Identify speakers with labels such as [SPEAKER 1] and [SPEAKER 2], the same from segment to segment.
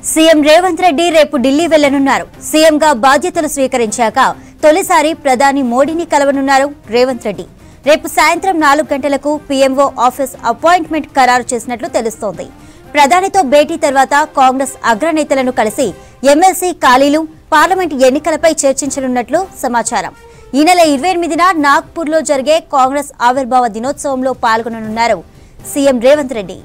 [SPEAKER 1] CM Revanth Reddy రేపు ఢిల్లీ వెళ్లనున్నారు సీఎంగా బాధ్యతలు స్వీకరించాక తొలిసారి ప్రధాని మోడీని కలవనున్నారు రేవంత్ రెడ్డి రేపు సాయంత్రం నాలుగు గంటలకు పీఎంఓ ఆఫీస్ అపాయింట్మెంట్ ఖరారు చేసినట్లు తెలుస్తోంది ప్రధానితో భేటీ తర్వాత కాంగ్రెస్ అగ్రనేతలను కలిసి ఎమ్మెల్సీ ఖాళీలు పార్లమెంట్ ఎన్నికలపై చర్చించనున్నట్లు సమాచారం ఈ నెల ఇరవై ఎనిమిదిన నాగ్పూర్లో జరిగే కాంగ్రెస్ ఆవిర్భావ దినోత్సవంలో పాల్గొననున్నారు CM Revanth Reddy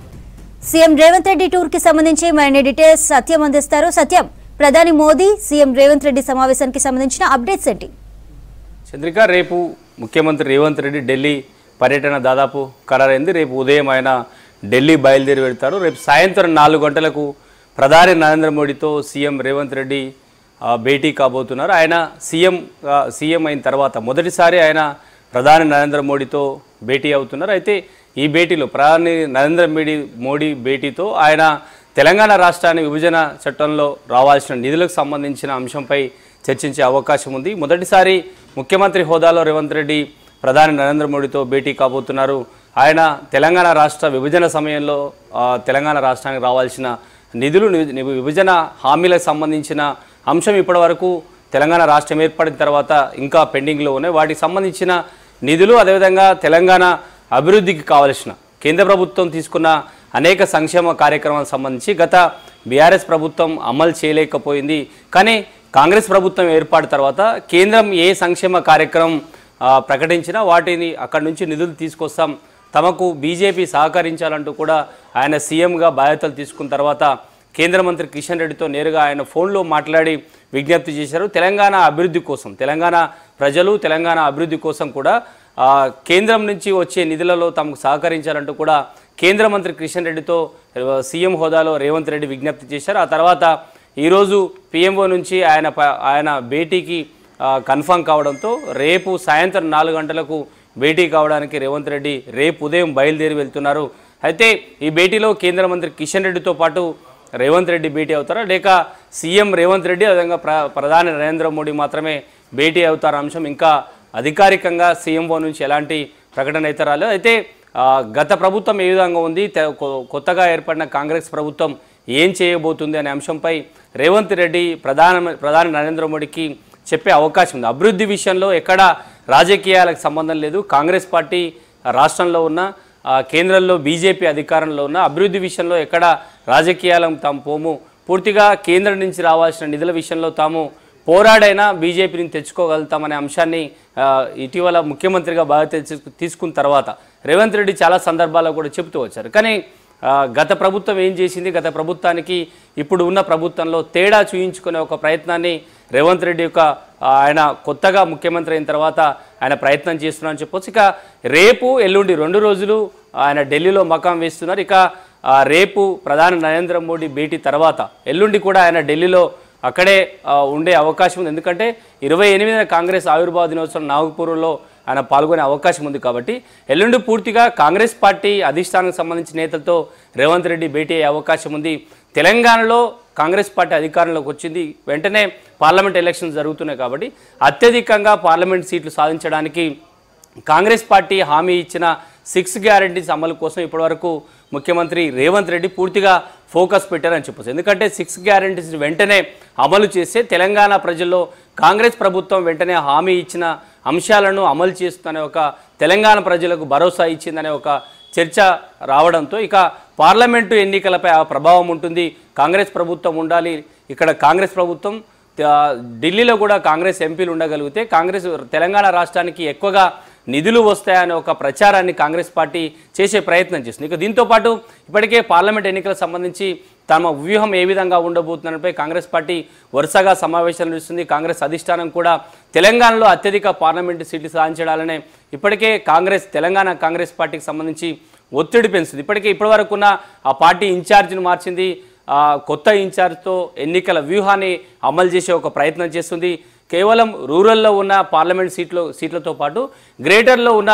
[SPEAKER 1] CM Revanth Reddy tour కి సంబంధించి మరిన్ని డీటెయిల్స్ సత్యం అందిస్తారు సత్యం ప్రధాని మోదీ సీఎం రేవంత్ రెడ్డి సమావేశానికి సంబంధించిన అప్డేట్స్ ఏంటి
[SPEAKER 2] చంద్రిక రేపు ముఖ్యమంత్రి రేవంత్ రెడ్డి ఢిల్లీ పర్యటన దాదాపు ఖరారైంది రేపు ఉదయం ఆయన ఢిల్లీ బయలుదేరి వెళ్తారు రేపు సాయంత్రం నాలుగు గంటలకు ప్రధాని నరేంద్ర మోడీతో సీఎం రేవంత్ రెడ్డి ఆ, భేటీ కాబోతున్నారు ఆయన సీఎం ఆ, సీఎం అయిన తర్వాత మొదటిసారి ఆయన ప్రధాని నరేంద్ర మోడీతో భేటీ అవుతున్నారు అయితే ఈ భేటీలో ప్రధాని నరేంద్ర మోడీ మోడీ భేటీతో ఆయన తెలంగాణ రాష్ట్రాన్ని విభజన చట్టంలో రావాల్సిన నిధులకు సంబంధించిన అంశంపై చర్చించే అవకాశం ఉంది మొదటిసారి ముఖ్యమంత్రి హోదాలో రేవంత్ రెడ్డి ప్రధాని నరేంద్ర మోడీతో భేటీ కాబోతున్నారు ఆయన తెలంగాణ రాష్ట్ర విభజన సమయంలో ఆ, తెలంగాణ రాష్ట్రానికి రావాల్సిన నిధులు ని- ని- విభజన హామీలకు సంబంధించిన అంశం ఇప్పటివరకు తెలంగాణ రాష్ట్రం ఏర్పడిన తర్వాత ఇంకా పెండింగ్లో ఉన్నాయి వాటికి సంబంధించిన నిధులు అదేవిధంగా తెలంగాణ అభివృద్ధికి కావలసిన కేంద్ర ప్రభుత్వం తీసుకున్న అనేక సంక్షేమ కార్యక్రమాలకు సంబంధించి గత బీఆర్ఎస్ ప్రభుత్వం అమలు చేయలేకపోయింది కానీ కాంగ్రెస్ ప్రభుత్వం ఏర్పాటు తర్వాత కేంద్రం ఏ సంక్షేమ కార్యక్రమం ఆ, ప్రకటించినా వాటిని అక్కడి నుంచి నిధులు తీసుకొస్తాం తమకు బీజేపీ సహకరించాలంటూ కూడా ఆయన సీఎంగా బాధ్యతలు తీసుకున్న తర్వాత కేంద్ర మంత్రి కిషన్ రెడ్డితో నేరుగా ఆయన ఫోన్లో మాట్లాడి విజ్ఞప్తి చేశారు తెలంగాణ అభివృద్ధి కోసం తెలంగాణ ప్రజలు తెలంగాణ అభివృద్ధి కోసం కూడా ఆ, కేంద్రం నుంచి వచ్చే నిధులలో తమకు సహకరించాలంటూ కూడా కేంద్ర మంత్రి కిషన్ రెడ్డితో ఆ, సీఎం హోదాలో రేవంత్ రెడ్డి విజ్ఞప్తి చేశారు ఆ తర్వాత ఈరోజు పిఎంఓ నుంచి ఆయన ప- ఆయన భేటీకి ఆ, కన్ఫర్మ్ కావడంతో రేపు సాయంత్రం నాలుగు గంటలకు భేటీ కావడానికి రేవంత్ రెడ్డి రేపు ఉదయం బయలుదేరి వెళ్తున్నారు అయితే ఈ భేటీలో కేంద్ర మంత్రి కిషన్ రెడ్డితో పాటు రేవంత్ రెడ్డి భేటీ అవుతారా లేక సీఎం రేవంత్ రెడ్డి అదేవిధంగా ప్ర ప్రధాని నరేంద్ర మోడీ మాత్రమే భేటీ అవుతారు అంశం ఇంకా అధికారికంగా సీఎంఓ నుంచి ఎలాంటి ప్రకటన అయితే రాలేదు అయితే ఆ, గత ప్రభుత్వం ఏ విధంగా ఉంది తె- కొ- కొత్తగా ఏర్పడిన కాంగ్రెస్ ప్రభుత్వం ఏం చేయబోతుంది అనే అంశంపై రేవంత్ రెడ్డి ప్రధాన ప్రధాని నరేంద్ర మోడీకి చెప్పే అవకాశం ఉంది అభివృద్ధి విషయంలో ఎక్కడ రాజకీయాలకు సంబంధం లేదు కాంగ్రెస్ పార్టీ రాష్ట్రంలో ఉన్న ఆ, కేంద్రంలో బీజేపీ అధికారంలో ఉన్న అభివృద్ధి విషయంలో ఎక్కడ రాజకీయాలను తాము పోము పూర్తిగా కేంద్రం నుంచి రావాల్సిన నిధుల విషయంలో తాము పోరాడైనా బీజేపీని తెచ్చుకోగలుగుతామనే అంశాన్ని ఆ, ఇటీవల ముఖ్యమంత్రిగా బాధ్యత తీసుకు- తీసుకున్న తర్వాత రేవంత్ రెడ్డి చాలా సందర్భాల్లో కూడా చెబుతూ వచ్చారు కానీ ఆ, గత ప్రభుత్వం ఏం చేసింది గత ప్రభుత్వానికి ఇప్పుడు ఉన్న ప్రభుత్వంలో తేడా చూయించుకునే ఒక ప్రయత్నాన్ని రేవంత్ రెడ్డి యొక్క ఆ, ఆయన కొత్తగా ముఖ్యమంత్రి అయిన తర్వాత ఆయన ప్రయత్నం చేస్తున్నారని చెప్పొచ్చు ఇక రేపు ఎల్లుండి రెండు రోజులు ఆయన ఢిల్లీలో మకాం వేస్తున్నారు ఇక ఆ, రేపు ప్రధాని నరేంద్ర మోడీ భేటీ తర్వాత ఎల్లుండి కూడా ఆయన ఢిల్లీలో అక్కడే ఆ, ఉండే అవకాశం ఉంది ఎందుకంటే ఇరవై ఎనిమిదిన కాంగ్రెస్ ఆవిర్భావ దినోత్సవం నాగపూర్లో ఆయన పాల్గొనే అవకాశం ఉంది కాబట్టి ఎల్లుండి పూర్తిగా కాంగ్రెస్ పార్టీ అధిష్టానానికి సంబంధించిన నేతలతో రేవంత్ రెడ్డి భేటీ అయ్యే అవకాశం ఉంది తెలంగాణలో కాంగ్రెస్ పార్టీ అధికారంలోకి వచ్చింది వెంటనే పార్లమెంట్ ఎలక్షన్స్ జరుగుతున్నాయి కాబట్టి అత్యధికంగా పార్లమెంట్ సీట్లు సాధించడానికి కాంగ్రెస్ పార్టీ హామీ ఇచ్చిన సిక్స్ గ్యారంటీస్ అమలు కోసం ఇప్పటివరకు ముఖ్యమంత్రి రేవంత్ రెడ్డి పూర్తిగా ఫోకస్ పెట్టారని చెప్పొచ్చు ఎందుకంటే సిక్స్ గ్యారంటీస్ వెంటనే అమలు చేస్తే తెలంగాణ ప్రజల్లో కాంగ్రెస్ ప్రభుత్వం వెంటనే హామీ ఇచ్చిన అంశాలను అమలు చేస్తుందనే ఒక తెలంగాణ ప్రజలకు భరోసా ఇచ్చిందనే ఒక చర్చ రావడంతో ఇక పార్లమెంటు ఎన్నికలపై ఆ ప్రభావం ఉంటుంది కాంగ్రెస్ ప్రభుత్వం ఉండాలి ఇక్కడ కాంగ్రెస్ ప్రభుత్వం ఆ, ఢిల్లీలో కూడా కాంగ్రెస్ ఎంపీలు ఉండగలిగితే కాంగ్రెస్ తెలంగాణ రాష్ట్రానికి ఎక్కువగా నిధులు వస్తాయనే ఒక ప్రచారాన్ని కాంగ్రెస్ పార్టీ చేసే ప్రయత్నం చేస్తుంది ఇక దీంతో పాటు ఇప్పటికే పార్లమెంట్ ఎన్నికలకు సంబంధించి తమ వ్యూహం ఏ విధంగా ఉండబోతుందనిపై కాంగ్రెస్ పార్టీ వరుసగా సమావేశాలు నిర్వహిస్తుంది కాంగ్రెస్ అధిష్టానం కూడా తెలంగాణలో అత్యధిక పార్లమెంటు సీట్లు సాధించడాలనే ఇప్పటికే కాంగ్రెస్ తెలంగాణ కాంగ్రెస్ పార్టీకి సంబంధించి ఒత్తిడి పెంచుతుంది ఇప్పటికే ఇప్పటివరకు ఉన్న ఆ పార్టీ ఇన్ఛార్జిని మార్చింది ఆ, కొత్త ఇన్ఛార్జ్తో ఎన్నికల వ్యూహాన్ని అమలు చేసే ఒక ప్రయత్నం చేస్తుంది కేవలం రూరల్లో ఉన్న పార్లమెంట్ సీట్లు సీట్లతో పాటు గ్రేటర్లో ఉన్న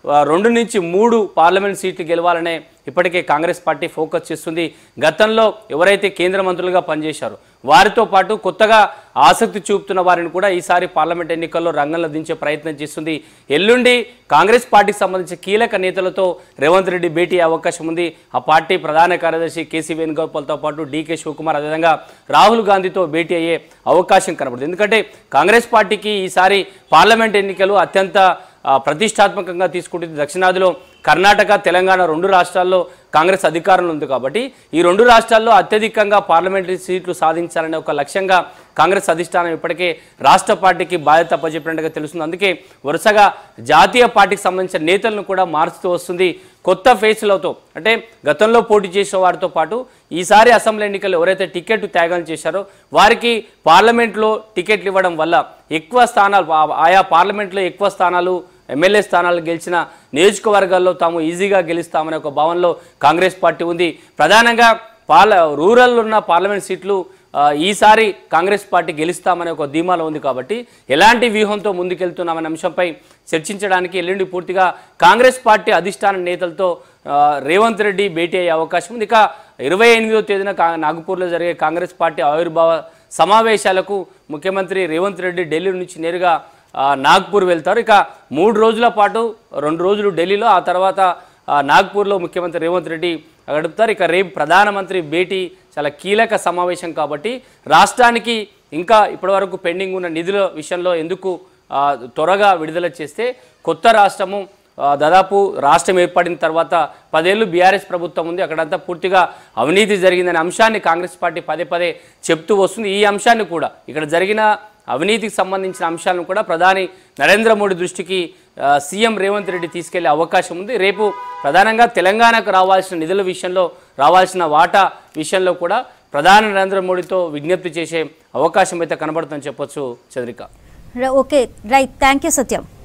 [SPEAKER 2] ఆ, రెండు నుంచి మూడు పార్లమెంట్ సీట్లు గెలవాలనే ఇప్పటికే కాంగ్రెస్ పార్టీ ఫోకస్ చేస్తుంది గతంలో ఎవరైతే కేంద్ర మంత్రులుగా పనిచేశారో వారితో పాటు కొత్తగా ఆసక్తి చూపుతున్న వారిని కూడా ఈసారి పార్లమెంట్ ఎన్నికల్లో రంగంలో దించే ప్రయత్నం చేస్తుంది ఎల్లుండి కాంగ్రెస్ పార్టీకి సంబంధించిన కీలక నేతలతో రేవంత్ రెడ్డి భేటీ అయ్యే అవకాశం ఉంది ఆ పార్టీ ప్రధాన కార్యదర్శి కేసీ వేణుగోపాల్తో పాటు డీకే శివకుమార్ అదేవిధంగా రాహుల్ గాంధీతో భేటీ అయ్యే అవకాశం కనబడుతుంది ఎందుకంటే కాంగ్రెస్ పార్టీకి ఈసారి పార్లమెంట్ ఎన్నికలు అత్యంత ఆ, ప్రతిష్టాత్మకంగా తీసుకుంటుంది దక్షిణాదిలో కర్ణాటక తెలంగాణ రెండు రాష్ట్రాల్లో కాంగ్రెస్ అధికారంలో ఉంది కాబట్టి ఈ రెండు రాష్ట్రాల్లో అత్యధికంగా పార్లమెంటరీ సీట్లు సాధించాలనే ఒక లక్ష్యంగా కాంగ్రెస్ అధిష్టానం ఇప్పటికే రాష్ట్ర పార్టీకి బాధ్యత అప్పచెప్పినట్టుగా తెలుస్తుంది అందుకే వరుసగా జాతీయ పార్టీకి సంబంధించిన నేతలను కూడా మారుస్తూ వస్తుంది కొత్త ఫేస్లతో అంటే గతంలో పోటీ చేసే వారితో పాటు ఈసారి అసెంబ్లీ ఎన్నికల్లో ఎవరైతే టికెట్ త్యాగం చేశారో వారికి పార్లమెంట్లో టికెట్లు ఇవ్వడం వల్ల ఎక్కువ స్థానాలు ఆ- ఆయా పార్లమెంట్లో ఎక్కువ స్థానాలు ఎమ్మెల్యే స్థానాలు గెలిచిన నియోజకవర్గాల్లో తాము ఈజీగా గెలుస్తామనే ఒక భావనలో కాంగ్రెస్ పార్టీ ఉంది ప్రధానంగా పార్ల రూరల్ ఉన్న పార్లమెంట్ సీట్లు ఆ, ఈసారి కాంగ్రెస్ పార్టీ గెలుస్తామనే ఒక ధీమాలో ఉంది కాబట్టి ఎలాంటి వ్యూహంతో ముందుకెళ్తున్నామనే అంశంపై చర్చించడానికి ఎల్లుండి పూర్తిగా కాంగ్రెస్ పార్టీ అధిష్టాన నేతలతో ఆ, రేవంత్ రెడ్డి భేటీ అయ్యే అవకాశం ఉంది ఇక ఇరవై ఎనిమిదో తేదీన కా- నాగపూర్లో జరిగే కాంగ్రెస్ పార్టీ ఆవిర్భావ సమావేశాలకు ముఖ్యమంత్రి రేవంత్ రెడ్డి ఢిల్లీ నుంచి నేరుగా ఆ, నాగ్పూర్ వెళ్తారు ఇక మూడు రోజుల పాటు రెండు రోజులు ఢిల్లీలో ఆ తర్వాత ఆ, నాగ్పూర్లో ముఖ్యమంత్రి రేవంత్ రెడ్డి గడుపుతారు ఇక రేపు ప్రధానమంత్రి భేటీ చాలా కీలక సమావేశం కాబట్టి రాష్ట్రానికి ఇంకా ఇప్పటివరకు పెండింగ్ ఉన్న నిధుల విషయంలో ఎందుకు ఆ, త్వరగా విడుదల చేస్తే కొత్త రాష్ట్రము ఆ, దాదాపు రాష్ట్రం ఏర్పడిన తర్వాత పదేళ్ళు బీఆర్ఎస్ ప్రభుత్వం ఉంది అక్కడంతా పూర్తిగా అవినీతి జరిగిందనే అంశాన్ని కాంగ్రెస్ పార్టీ పదే పదే చెప్తూ వస్తుంది ఈ అంశాన్ని కూడా ఇక్కడ జరిగిన అవినీతికి సంబంధించిన అంశాలను కూడా ప్రధాని నరేంద్ర మోడీ దృష్టికి ఆ, సీఎం రేవంత్ రెడ్డి తీసుకెళ్లే అవకాశం ఉంది రేపు ప్రధానంగా తెలంగాణకు రావాల్సిన నిధుల విషయంలో రావాల్సిన వాటా విషయంలో కూడా ప్రధాని నరేంద్ర మోడీతో విజ్ఞప్తి చేసే అవకాశం అయితే కనబడుతుందని చెప్పొచ్చు Chandrika
[SPEAKER 1] okay right thank you Satyam